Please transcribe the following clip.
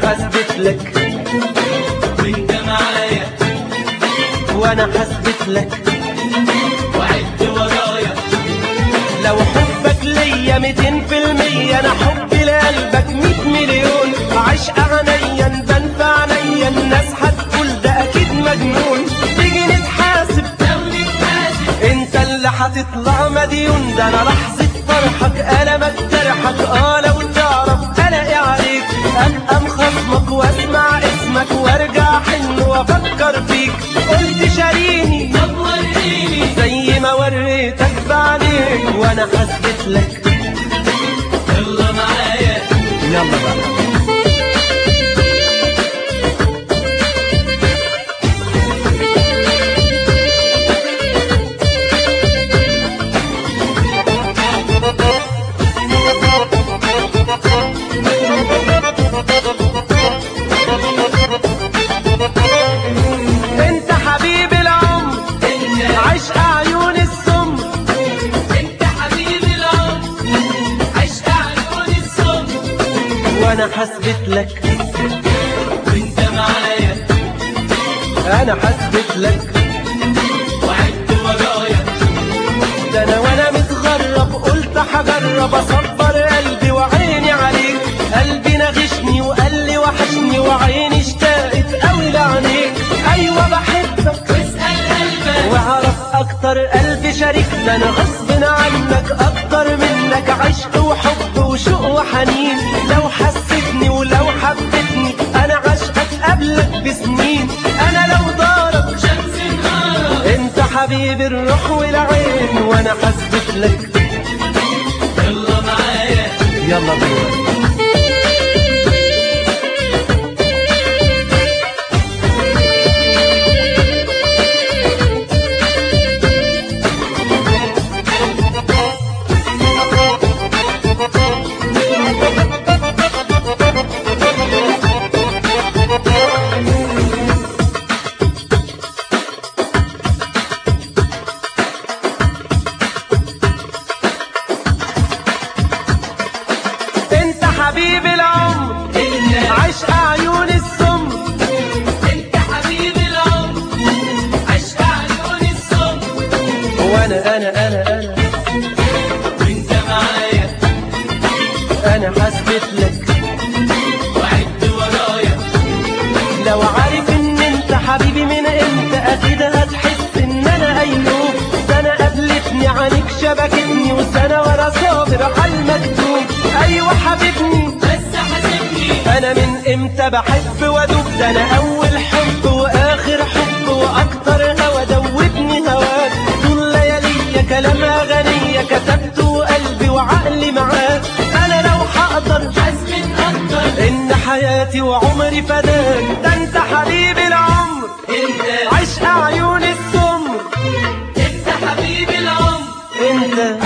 هثبت لك وانت معايا وانا هثبت لك وعد ورايا لو حبك ليا ميتين في المية انا حبي لقلبك ميت مليون عشق عينيا نبان في عينيا الناس هتقول ده اكيد مجنون تيجي نتحاسب لو نتحاسب انت اللي هتطلع مديون ده انا لحظة فرحك ألمك جرحك اه لو تعرف الاقي عليك ابقى مخصمك واسمع اسمك وارجع حن وافكر فيك قلت شاريني طب وريني زي ما وريتك بعدين وانا هثبت لك يلا معايا يلا بقى انت حبيب العمر انت عشق عيون السم انت حبيب العمر عشق عيون الصم وانا هثبت لك وانت معايا انا هثبت لك وعد ورايا ده انا وانا متغرب قلت هجرب اصبر قلبي وعيني عليك قلبي نغشني وقال لي وحشني وعيني اشتاقت قوي لعينيك ايوه بحبك واسأل قلبك واعرف اكتر قلبي شريك ده انا غصب عنك اكتر منك عشق وحب وشوق وحنين لو حسيتني ولو حبيتني انا عشقك قبلك بسنين انا لو دارك شمس نهارك انت حبيب الروح والعين وانا حسبت لك يلا معايا يلا بينا انت حبيب العمر انت عشق عيون السم انت حبيب العمر عشق عيون الصم وانا انا انا انا وانت معايا انا حسبت لك وعد ورايا لو عارف ان انت حبيبي من امتى اكيد هتحس ان انا ايوب سنة قابلتني عنك شبكتني وسنة ورا صابر على المكتوب ايوه حبيبني بس حاسبني انا من امتى بحب وادوب ده انا اول حب واخر حب واكتر هوا دوبني هواك طول ليالي كلام اغنية كتبته قلبي وعقلي معاك انا لو هقدر حزم اكتر ان حياتي وعمري فداك ده انت حبيب العمر انت عشق عيون السمر انت حبيب العمر انت